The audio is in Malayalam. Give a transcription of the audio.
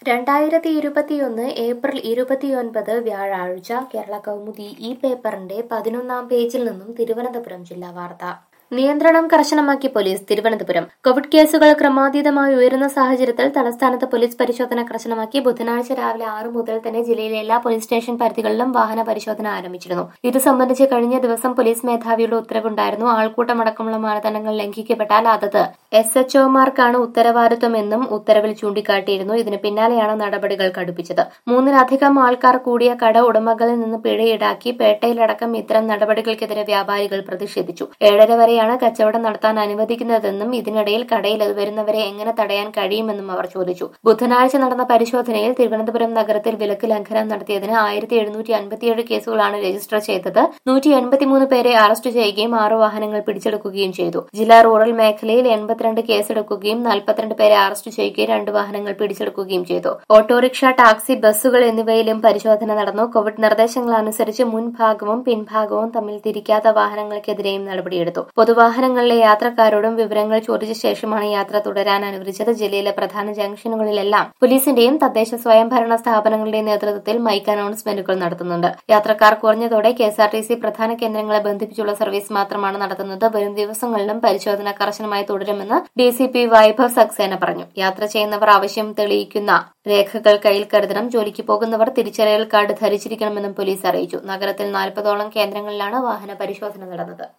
രണ്ടായിരത്തി ഇരുപത്തിയൊന്ന് ഏപ്രിൽ ഇരുപത്തിയൊൻപത് വ്യാഴാഴ്ച കേരള കൗമുദി ഈ പേപ്പറിന്റെ പതിനൊന്നാം പേജിൽ നിന്നും തിരുവനന്തപുരം ജില്ലാ വാർത്ത നിയന്ത്രണം കർശനമാക്കി പോലീസ് തിരുവനന്തപുരം കോവിഡ് കേസുകൾ ക്രമാതീതമായി ഉയരുന്ന സാഹചര്യത്തിൽ തലസ്ഥാനത്ത് പോലീസ് പരിശോധന കർശനമാക്കി ബുധനാഴ്ച രാവിലെ ആറ് മുതൽ തന്നെ ജില്ലയിലെ എല്ലാ പോലീസ് സ്റ്റേഷൻ പരിധികളിലും വാഹന പരിശോധന ആരംഭിച്ചിരുന്നു ഇത് സംബന്ധിച്ച് കഴിഞ്ഞ ദിവസം പോലീസ് മേധാവിയുടെ ഉത്തരവുണ്ടായിരുന്നു ആൾക്കൂട്ടമടക്കമുള്ള മാനദണ്ഡങ്ങൾ ലംഘിക്കപ്പെട്ടാൽ അതത് എസ് എച്ച് ഒമാർക്കാണ് ഉത്തരവാദിത്വമെന്നും ഉത്തരവിൽ ചൂണ്ടിക്കാട്ടിയിരുന്നു ഇതിന് പിന്നാലെയാണ് നടപടികൾ കടുപ്പിച്ചത് മൂന്നിലധികം ആൾക്കാർ കൂടിയ കട ഉടമകളിൽ നിന്ന് പിഴ ഈടാക്കി പേട്ടയിലടക്കം ഇത്തരം നടപടികൾക്കെതിരെ വ്യാപാരികൾ പ്രതിഷേധിച്ചു ഏഴര വരെയാണ് കച്ചവടം നടത്താൻ അനുവദിക്കുന്നതെന്നും ഇതിനിടയിൽ കടയിൽ വരുന്നവരെ എങ്ങനെ തടയാൻ കഴിയുമെന്നും അവർ ചോദിച്ചു ബുധനാഴ്ച നടന്ന പരിശോധനയിൽ തിരുവനന്തപുരം നഗരത്തിൽ വിലക്ക് ലംഘനം നടത്തിയതിന് ആയിരത്തി എഴുന്നൂറ്റി അൻപത്തിയേഴ് കേസുകളാണ് രജിസ്റ്റർ ചെയ്തത് നൂറ്റി എൺപത്തിമൂന്ന് പേരെ അറസ്റ്റ് ചെയ്യുകയും ആറ് വാഹനങ്ങൾ പിടിച്ചെടുക്കുകയും ചെയ്തു ജില്ലാ റൂറൽ മേഖലയിൽ എൺപത്തിരണ്ട് കേസെടുക്കുകയും നാൽപ്പത്തിരണ്ട് പേരെ അറസ്റ്റ് ചെയ്യുകയും രണ്ട് വാഹനങ്ങൾ പിടിച്ചെടുക്കുകയും ചെയ്തു ഓട്ടോറിക്ഷ ടാക്സി ബസ്സുകൾ എന്നിവയിലും പരിശോധന നടന്നു കോവിഡ് നിർദ്ദേശങ്ങൾ അനുസരിച്ച് മുൻഭാഗവും പിൻഭാഗവും തമ്മിൽ തിരിക്കാത്ത വാഹനങ്ങൾക്കെതിരെയും നടപടിയെടുത്തു പൊതുവാഹനങ്ങളിലെ യാത്രക്കാരോടും വിവരങ്ങൾ ചോദിച്ച ശേഷമാണ് യാത്ര തുടരാൻ അനുവദിച്ചത് ജില്ലയിലെ പ്രധാന ജംഗ്ഷനുകളിലെല്ലാം പോലീസിന്റെയും തദ്ദേശ സ്വയംഭരണ സ്ഥാപനങ്ങളുടെയും നേതൃത്വത്തിൽ മൈക്ക് അനൗൺസ്മെന്റുകൾ നടത്തുന്നുണ്ട് യാത്രക്കാർ കുറഞ്ഞതോടെ കെഎസ്ആർടിസി പ്രധാന കേന്ദ്രങ്ങളെ ബന്ധിപ്പിച്ചുള്ള സർവീസ് മാത്രമാണ് നടത്തുന്നത് വരും ദിവസങ്ങളിലും പരിശോധന കർശനമായി തുടരുമെന്ന് ഡിസിപി വൈഭവ് സക്സേന പറഞ്ഞു യാത്ര ചെയ്യുന്നവർ ആവശ്യം തെളിയിക്കുന്ന രേഖകൾ കയ്യിൽ കരുതണം ജോലിക്ക് പോകുന്നവർ തിരിച്ചറിയൽ കാർഡ് ധരിച്ചിരിക്കണമെന്നും പോലീസ് അറിയിച്ചു നഗരത്തിൽ നാൽപ്പതോളം കേന്ദ്രങ്ങളിലാണ് വാഹന പരിശോധന നടന്നത്